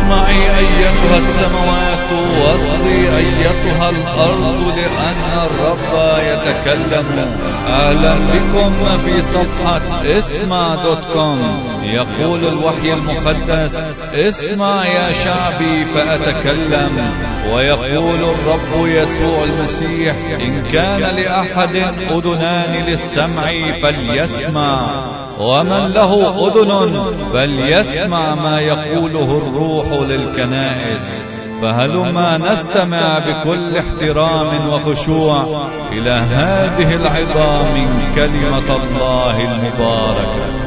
اسمعي أيتها السماوات واصغي أيتها الأرض لأن الرب يتكلم أهلا بكم في صفحة اسمع دوت كوم يقول الوحي المقدس اسمع يا شعبي فأتكلم ويقول الرب يسوع المسيح إن كان لأحد أذنان للسمع فليسمع ومن له أذن فليسمع ما يقوله الروح للكنائس فهلما نستمع بكل احترام وخشوع إلى هذه العظام من كلمة الله المباركة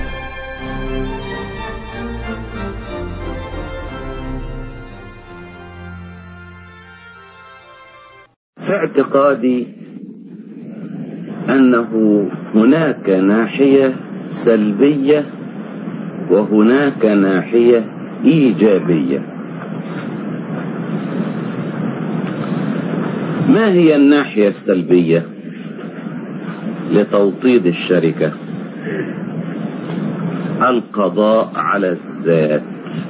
في اعتقادي أنه هناك ناحية سلبية وهناك ناحية إيجابية ما هي الناحية السلبية لتوطيد الشركة القضاء على الذات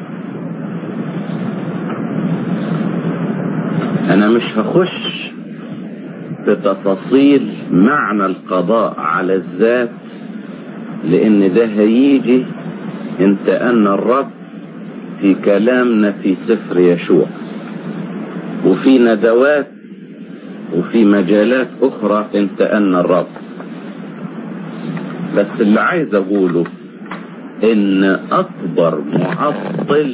أنا مش هخش في تفاصيل معنى القضاء على الذات لأن ده هيجي انت أن الرب في كلامنا في سفر يشوع وفي ندوات وفي مجالات أخرى انت أن الرب بس اللي عايز أقوله إن أكبر معطل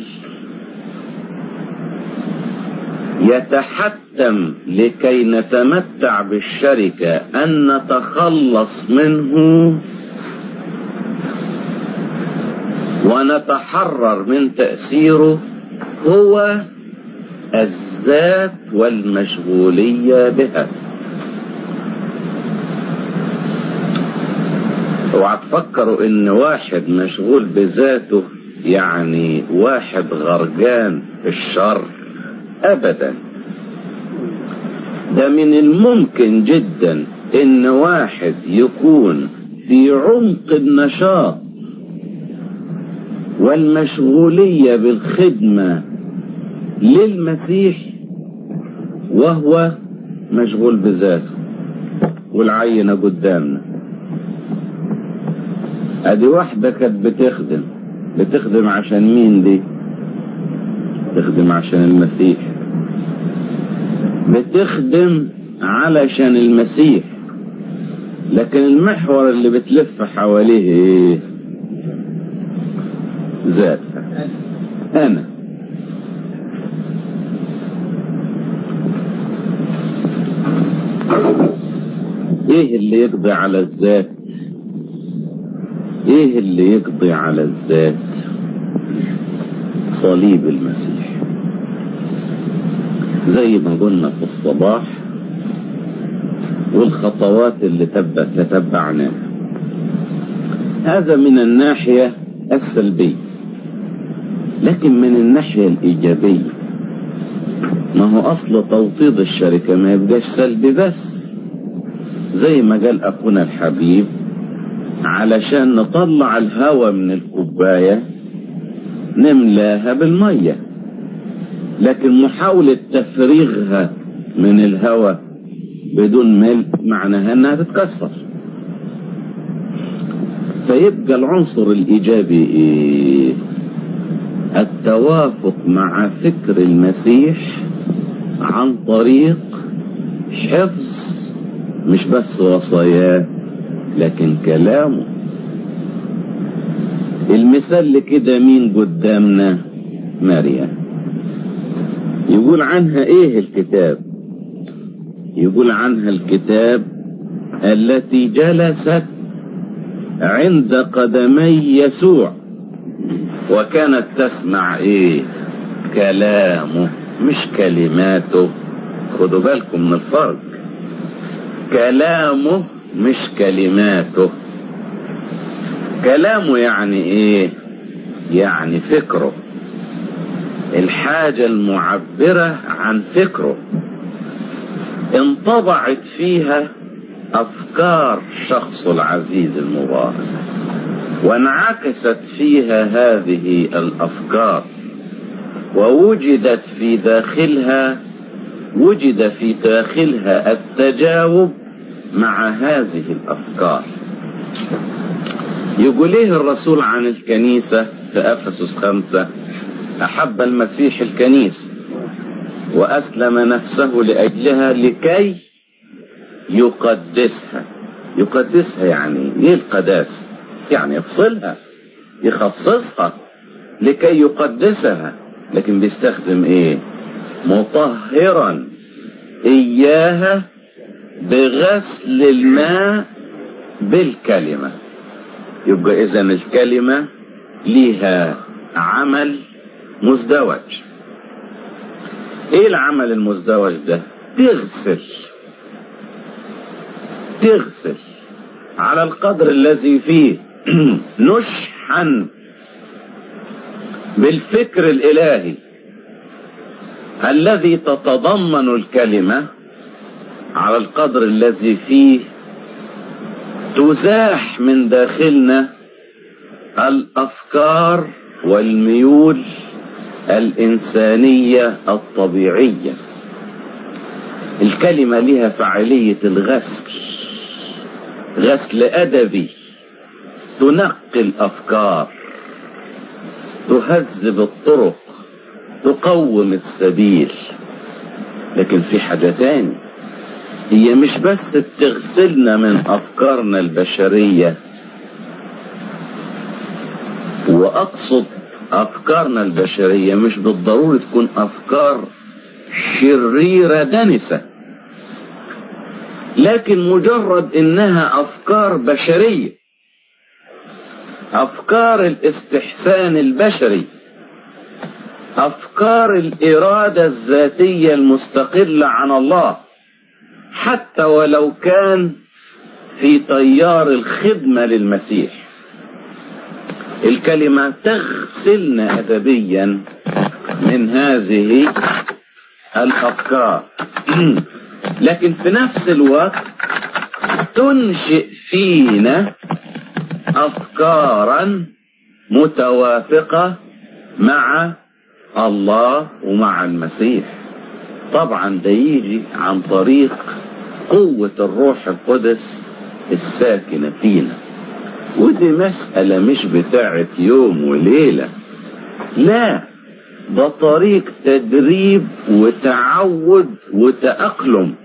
يتحتم لكي نتمتع بالشركة أن نتخلص منه ونتحرر من تأثيره هو الذات والمشغولية بها اوعى تفكروا ان واحد مشغول بذاته يعني واحد غرقان في الشر ابدا ده من الممكن جدا ان واحد يكون في عمق النشاط والمشغولية بالخدمة للمسيح وهو مشغول بذاته والعينة قدامنا ادي واحدة كانت بتخدم بتخدم عشان مين دي بتخدم عشان المسيح بتخدم علشان المسيح لكن المحور اللي بتلف حواليه ايه ذاتها انا ايه اللي يقضي على الذات ايه اللي يقضي على الذات صليب المسيح زي ما قلنا في الصباح والخطوات اللي تبت تتبعناها هذا من الناحية السلبية لكن من الناحية الإيجابية ما هو أصل توطيد الشركة ما يبقاش سلبي بس زي ما قال أخونا الحبيب علشان نطلع الهواء من الكوباية نملاها بالمية لكن محاولة تفريغها من الهواء بدون ملء معناها انها تتكسر فيبقى العنصر الايجابي ايه التوافق مع فكر المسيح عن طريق حفظ مش بس وصاياه لكن كلامه المثال لكده مين قدامنا مريم يقول عنها ايه الكتاب يقول عنها الكتاب التي جلست عند قدمي يسوع وكانت تسمع ايه كلامه مش كلماته خدوا بالكم من الفرق كلامه مش كلماته كلامه يعني ايه يعني فكره الحاجة المعبرة عن فكره انطبعت فيها أفكار شخص العزيز المبارك وانعكست فيها هذه الأفكار ووجدت في داخلها وجد في داخلها التجاوب مع هذه الأفكار يقول ايه الرسول عن الكنيسة في أفسس خمسة أحب المسيح الكنيسة وأسلم نفسه لأجلها لكي يقدسها يقدسها يعني ايه القداسة يعني يفصلها يخصصها لكي يقدسها لكن بيستخدم ايه مطهرا اياها بغسل الماء بالكلمة يبقى اذا الكلمة ليها عمل مزدوج ايه العمل المزدوج ده تغسل تغسل على القدر الذي فيه نشحن بالفكر الالهي الذي تتضمن الكلمه على القدر الذي فيه تزاح من داخلنا الافكار والميول الانسانيه الطبيعيه الكلمه لها فعاليه الغسل غسل ادبي تنقي الافكار تهذب الطرق تقوم السبيل لكن في حاجه تاني هي مش بس بتغسلنا من افكارنا البشريه واقصد افكارنا البشريه مش بالضروره تكون افكار شريره دنسه لكن مجرد انها افكار بشريه افكار الاستحسان البشري افكار الاراده الذاتيه المستقله عن الله حتى ولو كان في تيار الخدمه للمسيح الكلمه تغسلنا ادبيا من هذه الافكار لكن في نفس الوقت تنشئ فينا افكارا متوافقه مع الله ومع المسيح طبعا ده يجي عن طريق قوة الروح القدس الساكنة فينا ودي مسألة مش بتاعت يوم وليلة لا ده طريق تدريب وتعود وتأقلم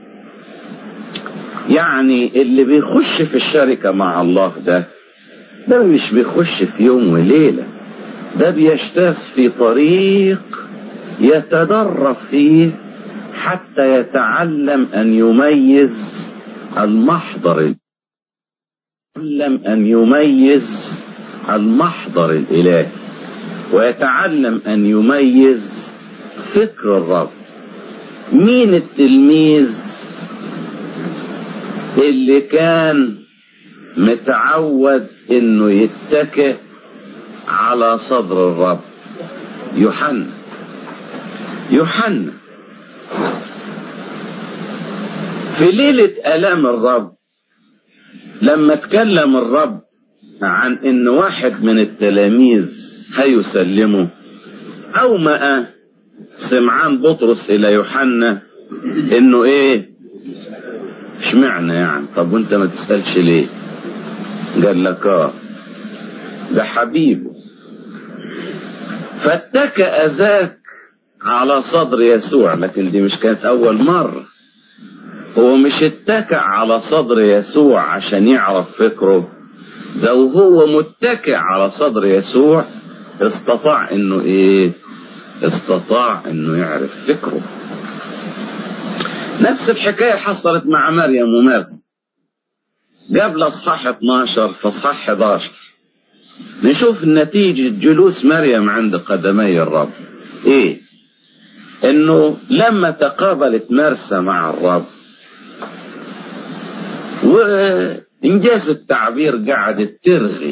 يعني اللي بيخش في الشركة مع الله ده ده مش بيخش في يوم وليلة ده بيجتاز في طريق يتدرب فيه حتى يتعلم أن يميز المحضر يتعلم أن يميز المحضر الإلهي ويتعلم أن يميز فكر الرب مين التلميذ اللي كان متعود انه يتكئ على صدر الرب يوحنا يوحنا في ليلة آلام الرب لما تكلم الرب عن ان واحد من التلاميذ هيسلمه أومأ سمعان بطرس إلى يوحنا إنه إيه اشمعنى يعني طب وانت ما تسألش ليه قال لك اه ده حبيبه فاتكأ ذاك على صدر يسوع لكن دي مش كانت أول مرة هو مش اتكأ على صدر يسوع عشان يعرف فكره ده وهو متكئ على صدر يسوع استطاع انه ايه استطاع انه يعرف فكره نفس الحكاية حصلت مع مريم ومارس قبل اصحاح 12 في اصحاح 11 نشوف نتيجة جلوس مريم عند قدمي الرب ايه انه لما تقابلت مرسى مع الرب وانجاز التعبير قعدت ترغي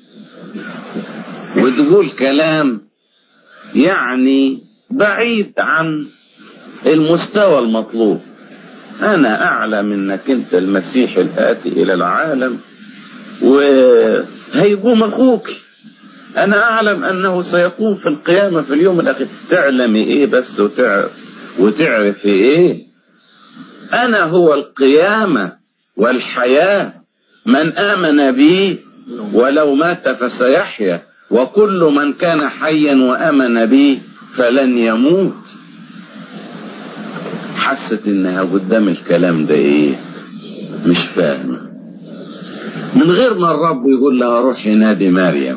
وتقول كلام يعني بعيد عن المستوى المطلوب انا اعلم انك انت المسيح الاتي الى العالم وهيقوم اخوك أنا أعلم أنه سيقوم في القيامة في اليوم الأخير تعلمي إيه بس وتعرف وتعرفي إيه أنا هو القيامة والحياة من آمن بي ولو مات فسيحيا وكل من كان حيا وآمن بي فلن يموت حست انها قدام الكلام ده ايه مش فاهمه من غير ما الرب يقول لها روحي نادي مريم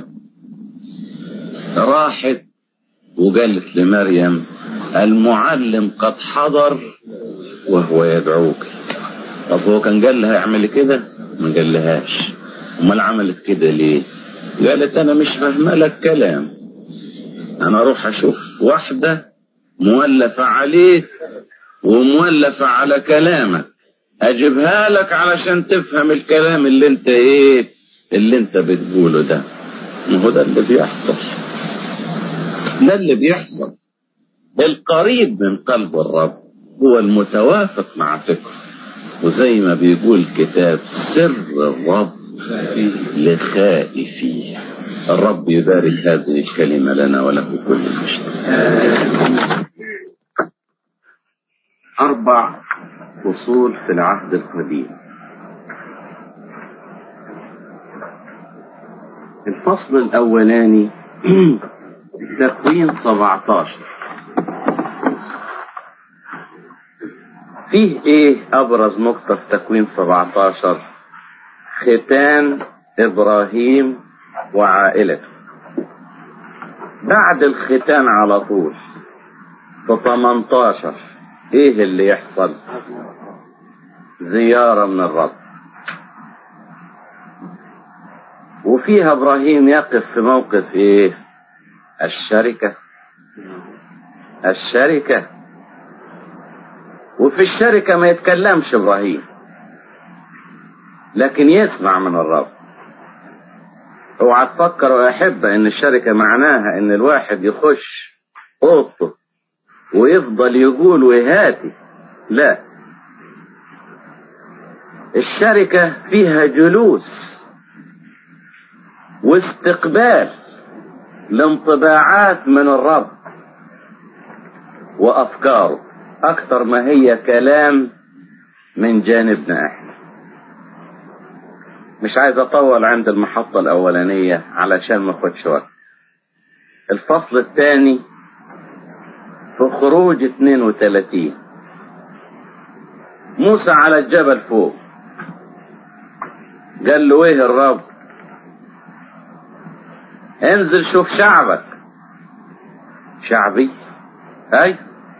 راحت وقالت لمريم المعلم قد حضر وهو يدعوك طب هو كان قال لها اعملي كده ما قال لهاش امال عملت كده ليه قالت انا مش فاهمه لك كلام انا اروح اشوف واحده مولفه عليك ومولفه على كلامك اجيبها لك علشان تفهم الكلام اللي انت ايه اللي انت بتقوله ده ما هو ده اللي بيحصل ده اللي بيحصل القريب من قلب الرب هو المتوافق مع فكره وزي ما بيقول الكتاب سر الرب لخائفيه الرب يبارك هذه الكلمة لنا وله كل المجد أربع فصول في العهد القديم الفصل الأولاني تكوين 17 فيه ايه ابرز نقطة في تكوين 17 ختان ابراهيم وعائلته بعد الختان على طول في 18 ايه اللي يحصل زيارة من الرب وفيها ابراهيم يقف في موقف ايه الشركة الشركة وفي الشركة ما يتكلمش ابراهيم لكن يسمع من الرب اوعى تفكر يا احبة ان الشركة معناها ان الواحد يخش اوضته ويفضل يقول وهاتي لا الشركة فيها جلوس واستقبال لانطباعات من الرب وافكاره اكثر ما هي كلام من جانبنا احنا مش عايز اطول عند المحطة الاولانية علشان ما اخدش وقت الفصل الثاني في خروج 32 موسى على الجبل فوق قال له ايه الرب انزل شوف شعبك شعبي اي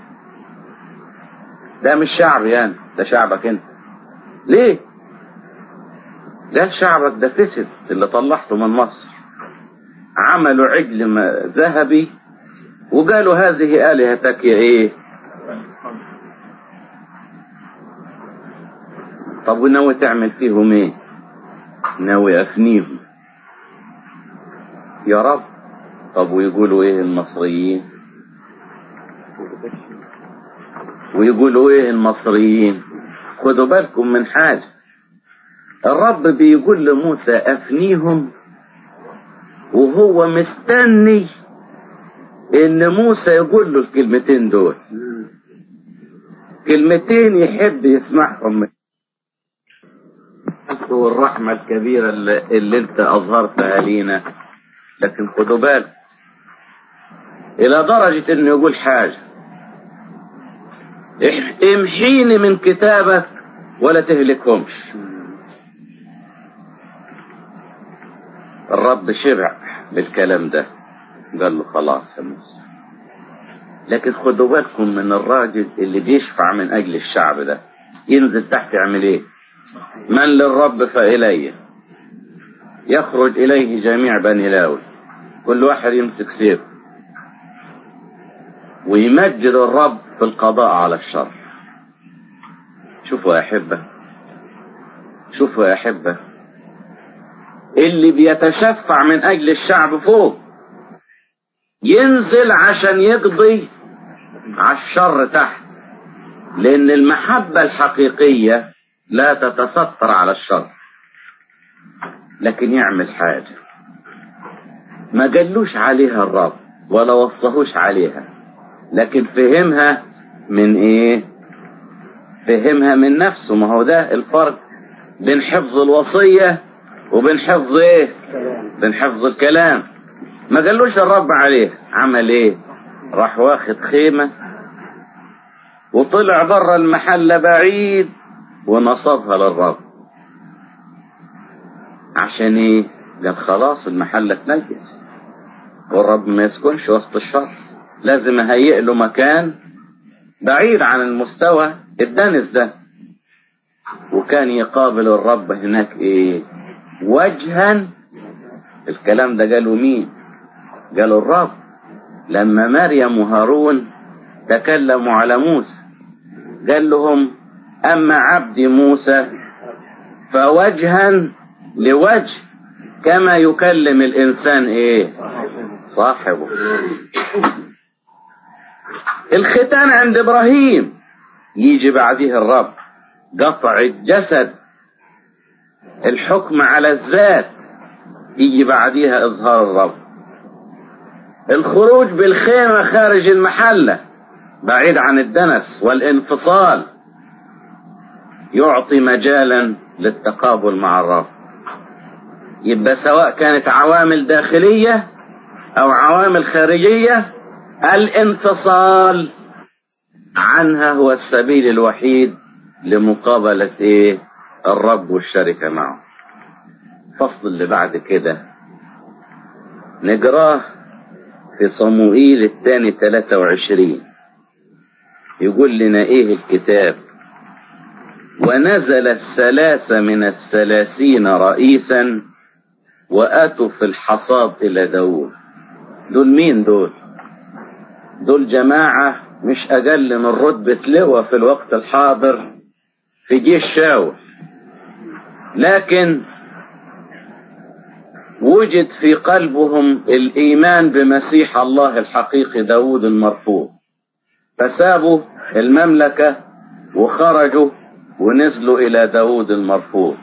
ده مش شعبي يعني ده شعبك انت ليه ده شعبك ده فسد اللي طلعته من مصر عملوا عجل ذهبي وقالوا هذه آلهتك يا ايه طب وناوي تعمل فيهم ايه ناوي افنيهم يا رب طب ويقولوا ايه المصريين ويقولوا ايه المصريين خدوا بالكم من حاجة الرب بيقول لموسى افنيهم وهو مستني ان موسى يقول له الكلمتين دول كلمتين يحب يسمعهم من والرحمة الكبيرة اللي, اللي انت اظهرتها لينا لكن خدوا بالك الى درجة انه يقول حاجة امحيني من كتابك ولا تهلكهمش الرب شبع بالكلام ده قال له خلاص يا موسى لكن خدوا بالكم من الراجل اللي بيشفع من اجل الشعب ده ينزل تحت يعمل ايه من للرب فإلي يخرج إليه جميع بني لاوي كل واحد يمسك سيف ويمجد الرب في القضاء على الشر شوفوا يا أحبة شوفوا يا أحبة اللي بيتشفع من أجل الشعب فوق ينزل عشان يقضي على الشر تحت لأن المحبة الحقيقية لا تتستر على الشر لكن يعمل حاجة ما قالوش عليها الرب ولا وصهوش عليها لكن فهمها من ايه فهمها من نفسه ما هو ده الفرق بين حفظ الوصية وبين حفظ ايه بين حفظ الكلام ما قالوش الرب عليه عمل ايه راح واخد خيمة وطلع بره المحلة بعيد ونصبها للرب عشان ايه قال خلاص المحلة تنجس والرب ما يسكنش وسط الشر لازم اهيئ له مكان بعيد عن المستوى الدنس ده وكان يقابل الرب هناك ايه وجها الكلام ده قالوا مين قالوا الرب لما مريم وهارون تكلموا على موسى قال لهم اما عبدي موسى فوجها لوجه كما يكلم الانسان ايه صاحبه الختان عند ابراهيم يجي بعديه الرب قطع الجسد الحكم على الذات يجي بعديها اظهار الرب الخروج بالخيمة خارج المحلة بعيد عن الدنس والانفصال يعطي مجالا للتقابل مع الرب يبقى سواء كانت عوامل داخلية أو عوامل خارجية الانفصال عنها هو السبيل الوحيد لمقابلة إيه الرب والشركة معه الفصل اللي بعد كده نقراه في صموئيل الثاني 23 يقول لنا ايه الكتاب ونزل الثلاثة من الثلاثين رئيسا واتوا في الحصاد الى داود دول مين دول دول جماعة مش اقل من رتبة لواء في الوقت الحاضر في جيش شاول لكن وجد في قلبهم الإيمان بمسيح الله الحقيقي داود المرفوض فسابوا المملكة وخرجوا ونزلوا إلى داود المرفوض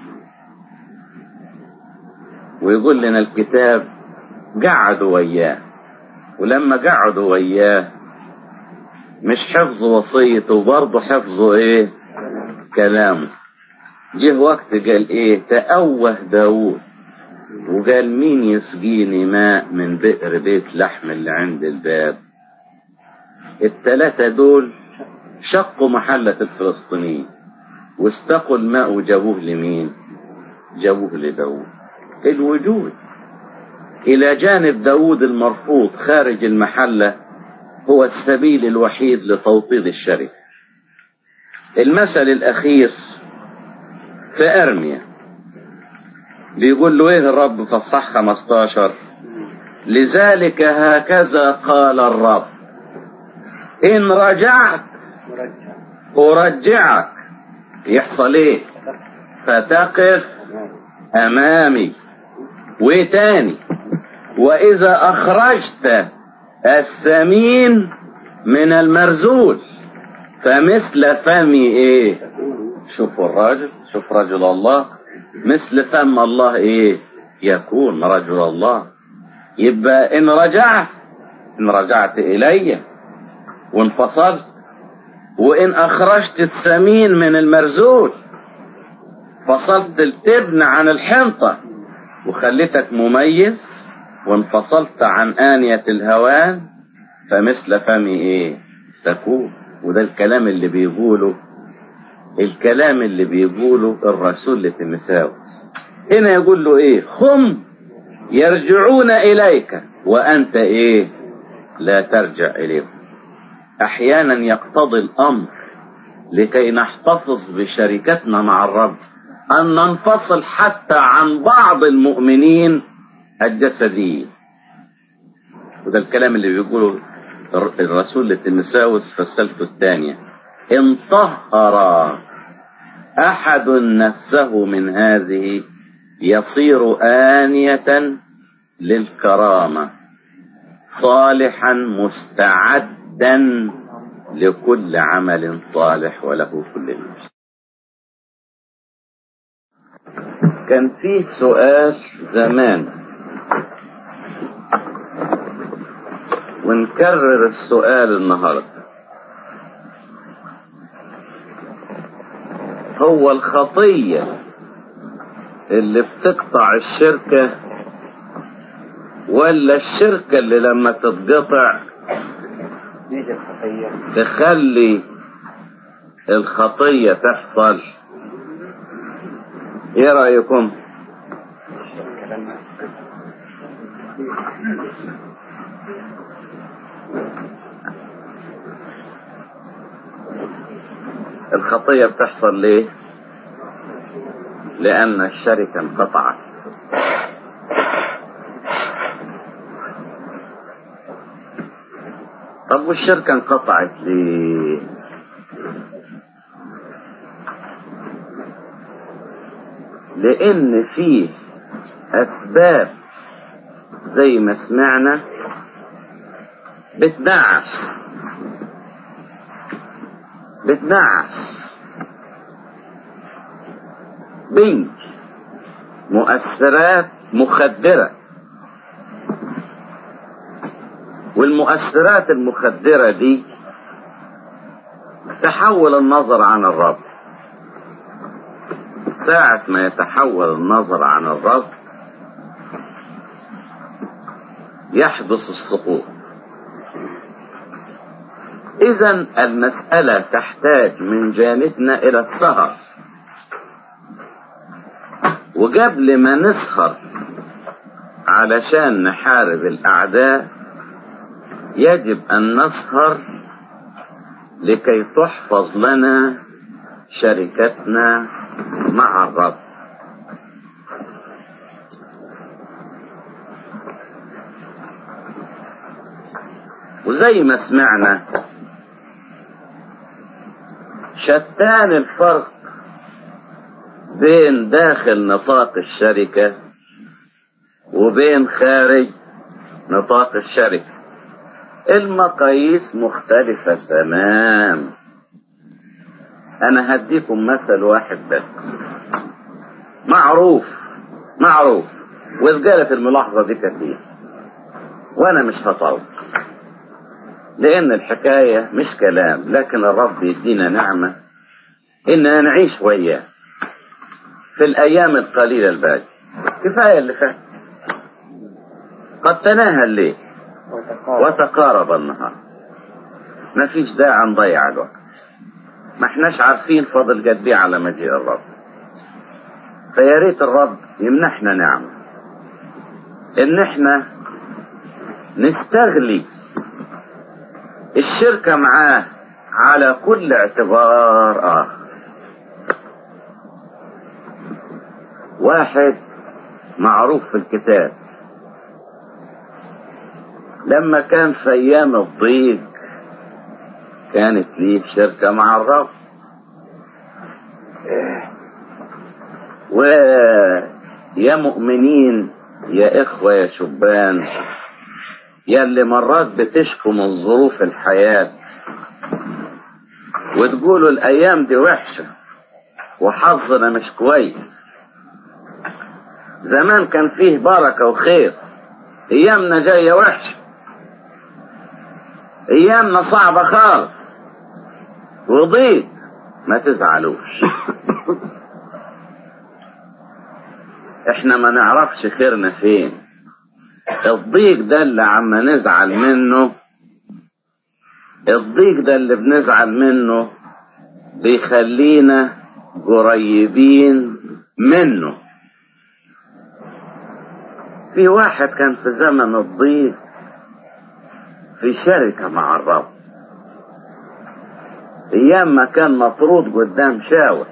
ويقول لنا الكتاب قعدوا وياه ولما قعدوا وياه مش حفظوا وصيته برضه حفظوا ايه كلامه جه وقت قال ايه تأوه داود وقال مين يسقيني ماء من بئر بيت لحم اللي عند الباب التلاتة دول شقوا محلة الفلسطينيين واستقوا الماء وجابوه لمين جابوه لداود الوجود إلى جانب داود المرفوض خارج المحلة هو السبيل الوحيد لتوطيد الشركة المثل الأخير في أرميا بيقول له ايه الرب في الصح 15 لذلك هكذا قال الرب ان رجعت ارجعك يحصل ايه فتقف امامي وايه تاني واذا اخرجت الثمين من المرزول فمثل فمي ايه شوفوا الراجل شوف رجل الله مثل فم الله ايه يكون رجل الله يبقى ان رجعت ان رجعت الي وانفصلت وان اخرجت السمين من المرزول فصلت التبن عن الحنطة وخليتك مميز وانفصلت عن آنية الهوان فمثل فمي ايه تكون وده الكلام اللي بيقوله الكلام اللي بيقوله الرسول لتيموثاوس هنا يقول له ايه هم يرجعون اليك وانت ايه لا ترجع اليهم احيانا يقتضي الامر لكي نحتفظ بشركتنا مع الرب ان ننفصل حتى عن بعض المؤمنين الجسديين وده الكلام اللي بيقوله الرسول لتيموثاوس في السلفة الثانية إن طهر أحد نفسه من هذه يصير آنية للكرامة صالحا مستعدا لكل عمل صالح وله كل المجد كان فيه سؤال زمان ونكرر السؤال النهارده هو الخطية اللي بتقطع الشركة ولا الشركة اللي لما تتقطع تخلي الخطية تحصل ايه رأيكم الخطية بتحصل ليه لأن الشركة انقطعت طب والشركة انقطعت ليه لأن فيه أسباب زي ما سمعنا بتنعس بتنعس بنج مؤثرات مخدرة والمؤثرات المخدرة دي تحول النظر عن الرب ساعة ما يتحول النظر عن الرب يحدث السقوط إذا المسألة تحتاج من جانبنا إلى السهر وقبل ما نسهر علشان نحارب الأعداء يجب أن نسهر لكي تحفظ لنا شركتنا مع الرب وزي ما سمعنا شتان الفرق بين داخل نطاق الشركة وبين خارج نطاق الشركة المقاييس مختلفة تمام أنا هديكم مثل واحد بس معروف معروف واتقالت الملاحظة دي كتير وأنا مش هطول لأن الحكاية مش كلام لكن الرب يدينا نعمة إننا نعيش وياه في الأيام القليلة الباقية كفاية اللي فات قد تناهى الليل وتقارب النهار ما فيش داعي نضيع الوقت ما احناش عارفين فضل قد ايه على مجيء الرب فيا ريت الرب يمنحنا نعمة ان احنا نستغلي الشركة معاه على كل اعتبار آخر واحد معروف في الكتاب لما كان في أيام الضيق كانت ليه شركة مع الرب ويا مؤمنين يا إخوة يا شبان يا اللي مرات بتشكوا من ظروف الحياة وتقولوا الأيام دي وحشة وحظنا مش كويس زمان كان فيه بركة وخير أيامنا جاية وحشة أيامنا صعبة خالص وضيق ما تزعلوش احنا ما نعرفش خيرنا فين الضيق ده اللي عم نزعل منه الضيق ده اللي بنزعل منه بيخلينا قريبين منه في واحد كان في زمن الضيق في شركة مع الرب ايام ما كان مطرود قدام شاول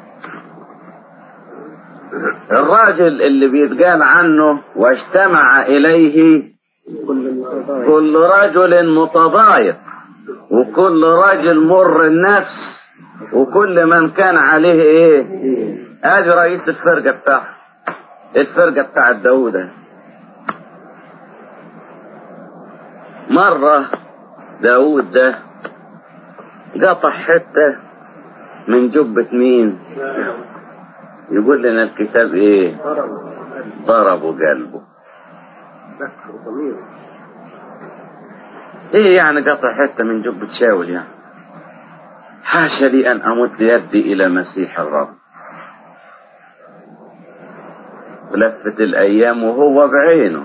الراجل اللي بيتقال عنه واجتمع اليه كل رجل متضايق وكل راجل مر النفس وكل من كان عليه ايه ادي رئيس الفرقة بتاعه الفرقة بتاعت داودة مرة داود ده قطع حتة من جبة مين يقول لنا الكتاب ايه ضربوا قلبه ايه يعني قطع حتة من جبة شاول يعني حاشا لي ان امد يدي الى مسيح الرب لفت الايام وهو بعينه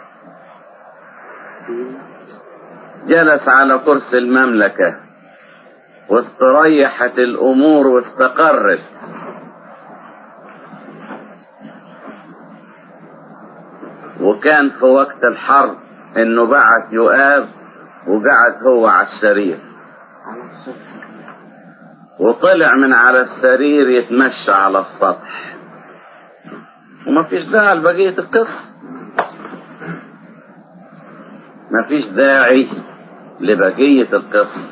جلس على كرسي المملكة واستريحت الامور واستقرت وكان في وقت الحرب انه بعت يؤاب وقعد هو على السرير وطلع من على السرير يتمشى على السطح وما فيش داعي لبقية القصة ما فيش داعي لبقية القصة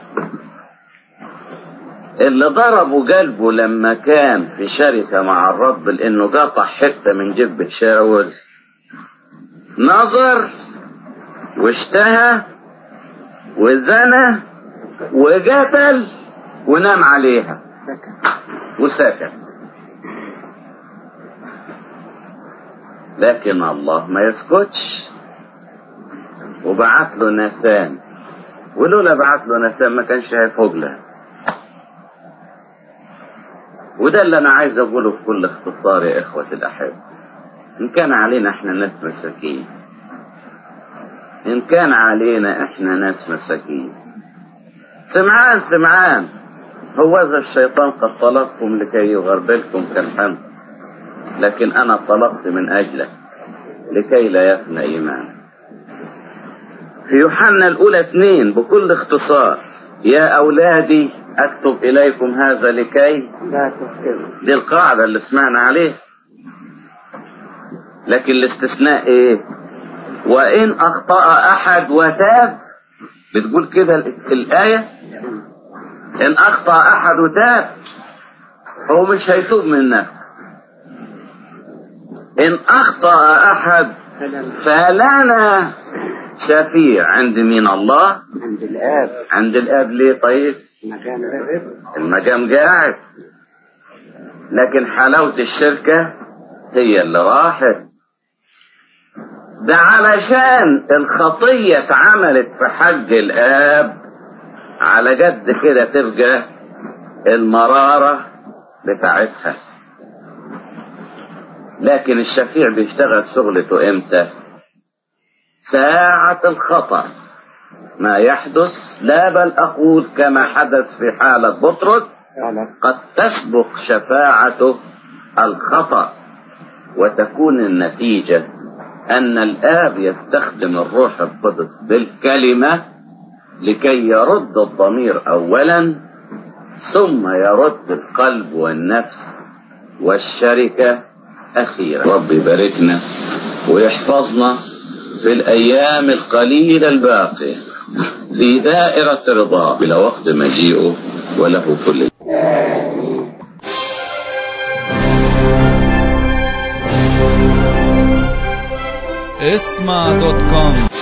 اللي ضربوا قلبه لما كان في شركة مع الرب لانه قطع حتة من جبة شاول نظر واشتهى وزنى وقتل ونام عليها وسكت لكن الله ما يسكتش وبعت له نسان ولولا بعت له نسان ما كانش هيفوق لها وده اللي انا عايز اقوله بكل اختصار يا اخوة الاحبة ان كان علينا احنا ناس مساكين ان كان علينا احنا ناس مساكين سمعان سمعان هو ذا الشيطان قد طلبكم لكي يغربلكم كالحمد لكن انا طلبت من اجلك لكي لا يفنى ايمانك في يوحنا الاولى اثنين بكل اختصار يا اولادي اكتب اليكم هذا لكي لا تفكروا دي القاعدة اللي سمعنا عليها لكن الاستثناء ايه وان اخطأ احد وتاب بتقول كده ال- الآية ان اخطأ احد وتاب هو مش هيتوب من نفسه ان اخطأ احد فلنا شفيع عند مين الله عند الآب عند الاب ليه طيب مكان الرب المقام قاعد لكن حلاوة الشركة هي اللي راحت ده علشان الخطية اتعملت في حق الآب على قد كده تبقى المرارة بتاعتها لكن الشفيع بيشتغل شغلته امتى ساعة الخطأ ما يحدث لا بل أقول كما حدث في حالة بطرس فعلا قد تسبق شفاعته الخطأ وتكون النتيجة أن الآب يستخدم الروح القدس بالكلمة لكي يرد الضمير أولا ثم يرد القلب والنفس والشركة أخيرا رب يباركنا ويحفظنا في الأيام القليلة الباقية في دائرة رضاه إلى وقت مجيئه وله كل اسمع دوت كوم